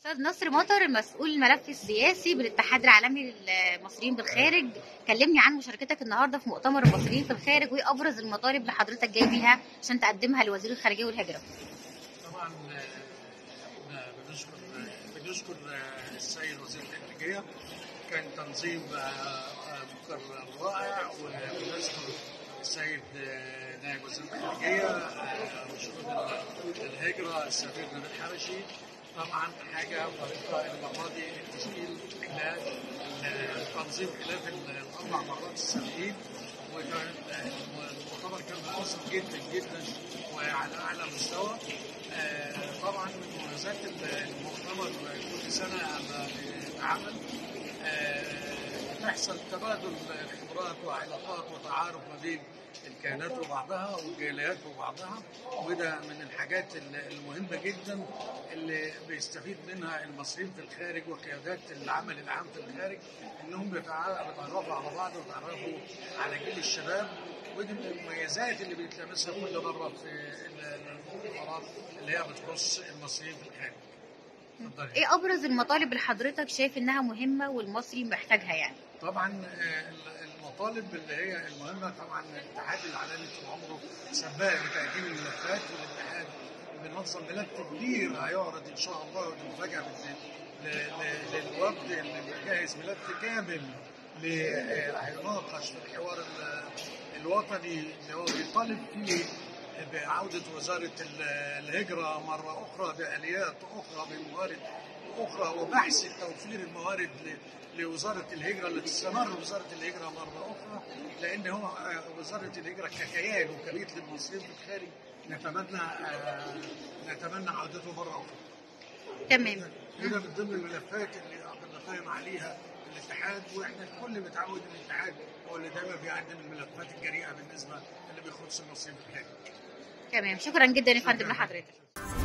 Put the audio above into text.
استاذ نصر مطر المسؤول الملف السياسي بالاتحاد العالمي للمصريين بالخارج كلمني عن مشاركتك النهارده في مؤتمر المصريين في الخارج وايه ابرز المطالب اللي حضرتك جاي بيها عشان تقدمها لوزير الخارجيه والهجره طبعا احنا بنشكر بنشكر السيد وزير الخارجيه كان تنظيم مقرر رائع وبنشكر السيد نائب وزير الخارجيه وشؤون الهجره السفير نبيل الحبشي طبعا حاجه طريقه المره دي التشكيل خلال التنظيم خلاف الاربع مرات السابقين وكان المؤتمر كان مؤثر جدا جدا وعلى اعلى مستوى طبعا من مميزات المؤتمر كل سنه لما بيتعمل تحصل تبادل خبرات وعلاقات وتعارف ما بين الكيانات وبعضها والجاليات وبعضها وده من الحاجات المهمه جدا اللي بيستفيد منها المصريين في الخارج وقيادات العمل العام في الخارج انهم بيتعرفوا على بعض ويتعرفوا على جيل الشباب ودي من المميزات اللي بيتلمسها كل مره في المؤتمرات اللي هي بتخص المصريين في الخارج. ايه ابرز المطالب اللي حضرتك شايف انها مهمه والمصري محتاجها يعني؟ طبعا المطالب اللي هي المهمه طبعا الاتحاد العالمي طول عمره سباق بتقديم الملفات والاتحاد بننظم ملف كبير هيعرض ان شاء الله ودي مفاجاه للوفد اللي بيجهز ملف كامل هيناقش في الحوار الوطني اللي هو بيطالب فيه بعودة وزارة الهجرة مرة أخرى بآليات أخرى بموارد أخرى وبحث توفير الموارد لوزارة الهجرة اللي تستمر وزارة الهجرة مرة أخرى لأن هو وزارة الهجرة ككيان وكبيت للمصريين في الخارج نتمنى نتمنى عودته مرة أخرى. تمام. هنا من ضمن الملفات اللي بنقيم عليها الاتحاد واحنا الكل متعود الاتحاد هو اللي دايما بيقدم الملفات الجريئه بالنسبه اللي بيخص المصريين في الخارج. تمام شكرا جدا يا فندم لحضرتك.